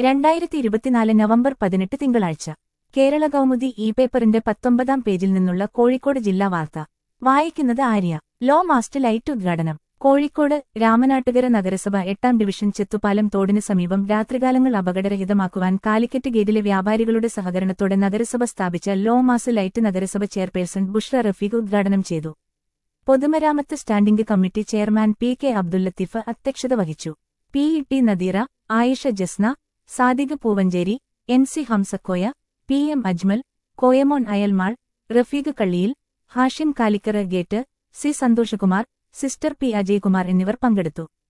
രണ്ടായിരത്തി ഇരുപത്തിനാല് നവംബർ പതിനെട്ട് തിങ്കളാഴ്ച കേരള കൗമുദി ഇ പേപ്പറിന്റെ പത്തൊമ്പതാം പേജിൽ നിന്നുള്ള കോഴിക്കോട് ജില്ലാ വാർത്ത വായിക്കുന്നത് ആര്യ ലോ മാസ്റ്റ് ലൈറ്റ് ഉദ്ഘാടനം കോഴിക്കോട് രാമനാട്ടുകര നഗരസഭ എട്ടാം ഡിവിഷൻ ചെത്തുപാലം തോടിന് സമീപം രാത്രികാലങ്ങൾ അപകടരഹിതമാക്കുവാൻ കാലിക്കറ്റ് ഗേറ്റിലെ വ്യാപാരികളുടെ സഹകരണത്തോടെ നഗരസഭ സ്ഥാപിച്ച ലോ മാസ് ലൈറ്റ് നഗരസഭ ചെയർപേഴ്സൺ ബുഷ്ര റഫീഖ് ഉദ്ഘാടനം ചെയ്തു പൊതുമരാമത്ത് standing committee chairman P K Abdullatheef അധ്യക്ഷത വഹിച്ചു P E T Nadeera Ayisha Jasna Sadiq Poovancheri N C Hamzakoya P M Ajmal Koyamon അയൽമാൾ റഫീഖ് കള്ളിയിൽ ഹാഷിം കാലിക്കറ ഗേറ്റ് C Santhoshkumar sister P Ajaykumar എന്നിവർ പങ്കെടുത്തു